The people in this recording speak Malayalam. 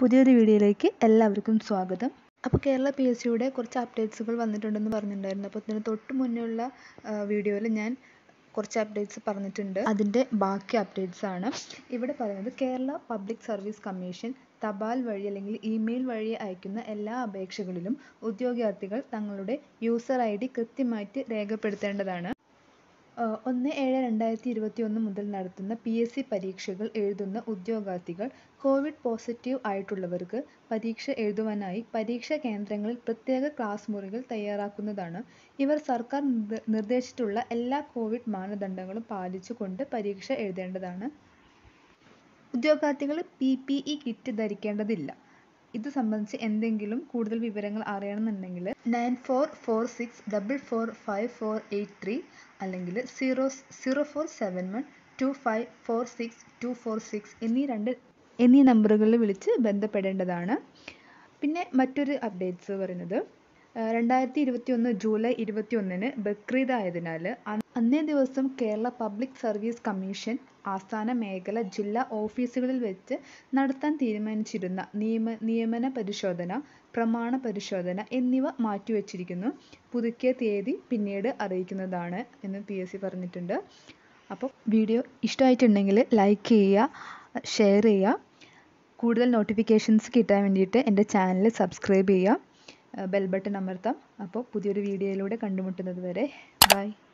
പുതിയൊരു വീഡിയോയിലേക്ക് എല്ലാവർക്കും സ്വാഗതം അപ്പോൾ കേരള പി എസ് സിയുടെ കുറച്ച് അപ്ഡേറ്റ്സുകൾ വന്നിട്ടുണ്ടെന്ന് പറഞ്ഞിട്ടുണ്ടായിരുന്നു അപ്പോൾ ഇതിന് തൊട്ട് മുന്നേയുള്ള വീഡിയോയിൽ ഞാൻ കുറച്ച് അപ്ഡേറ്റ്സ് പറഞ്ഞിട്ടുണ്ട് അതിൻ്റെ ബാക്കി അപ്ഡേറ്റ്സ് ആണ് ഇവിടെ പറയുന്നത് കേരള പബ്ലിക് സർവീസ് കമ്മീഷൻ തപാൽ വഴി അല്ലെങ്കിൽ ഇമെയിൽ വഴി അയക്കുന്ന എല്ലാ അപേക്ഷകളിലും ഉദ്യോഗാർത്ഥികൾ തങ്ങളുടെ യൂസർ ഐ ഡി കൃത്യമായിട്ട് രേഖപ്പെടുത്തേണ്ടതാണ് ഒന്ന് ഏഴ് രണ്ടായിരത്തി ഇരുപത്തി ഒന്ന് മുതൽ നടത്തുന്ന പി എസ് സി പരീക്ഷകൾ എഴുതുന്ന ഉദ്യോഗാർത്ഥികൾ കോവിഡ് പോസിറ്റീവ് ആയിട്ടുള്ളവർക്ക് പരീക്ഷ എഴുതുവാനായി പരീക്ഷാ കേന്ദ്രങ്ങളിൽ പ്രത്യേക ക്ലാസ് മുറികൾ തയ്യാറാക്കുന്നതാണ് ഇവർ സർക്കാർ നിർദ്ദേശിച്ചിട്ടുള്ള എല്ലാ കോവിഡ് മാനദണ്ഡങ്ങളും പാലിച്ചുകൊണ്ട് പരീക്ഷ എഴുതേണ്ടതാണ് ഉദ്യോഗാർത്ഥികൾ പി പി ഇ കിറ്റ് ധരിക്കേണ്ടതില്ല ഇത് സംബന്ധിച്ച് എന്തെങ്കിലും കൂടുതൽ വിവരങ്ങൾ അറിയണമെന്നുണ്ടെങ്കിൽ nine four four six double four five four eight three അല്ലെങ്കിൽ zero zero four seven one two five four six two four six എന്നീ രണ്ട് എന്നീ നമ്പറുകളിൽ വിളിച്ച് ബന്ധപ്പെടേണ്ടതാണ് പിന്നെ മറ്റൊരു അപ്ഡേറ്റ്സ് പറയുന്നത് രണ്ടായിരത്തി ഇരുപത്തി ഒന്ന് ജൂലൈ ഇരുപത്തി ഒന്നിന് ബക്രീദ് ആയതിനാൽ അന്നേ ദിവസം കേരള പബ്ലിക് സർവീസ് കമ്മീഷൻ ആസ്ഥാന മേഖല ജില്ലാ ഓഫീസുകളിൽ വെച്ച് നടത്താൻ തീരുമാനിച്ചിരുന്ന നിയമ നിയമന പരിശോധന പ്രമാണ പരിശോധന എന്നിവ മാറ്റിവെച്ചിരിക്കുന്നു പുതുക്കിയ തീയതി പിന്നീട് അറിയിക്കുന്നതാണ് എന്ന് പി എസ് സി പറഞ്ഞിട്ടുണ്ട് അപ്പോൾ വീഡിയോ ഇഷ്ടമായിട്ടുണ്ടെങ്കിൽ ലൈക്ക് ചെയ്യുക ഷെയർ ചെയ്യുക കൂടുതൽ നോട്ടിഫിക്കേഷൻസ് കിട്ടാൻ വേണ്ടിയിട്ട് എൻ്റെ ചാനൽ സബ്സ്ക്രൈബ് ചെയ്യുക ബെൽ ബട്ടൺ അമർത്താം അപ്പോൾ പുതിയൊരു വീഡിയോയിലൂടെ കണ്ടുമുട്ടുന്നത് വരെ ബൈ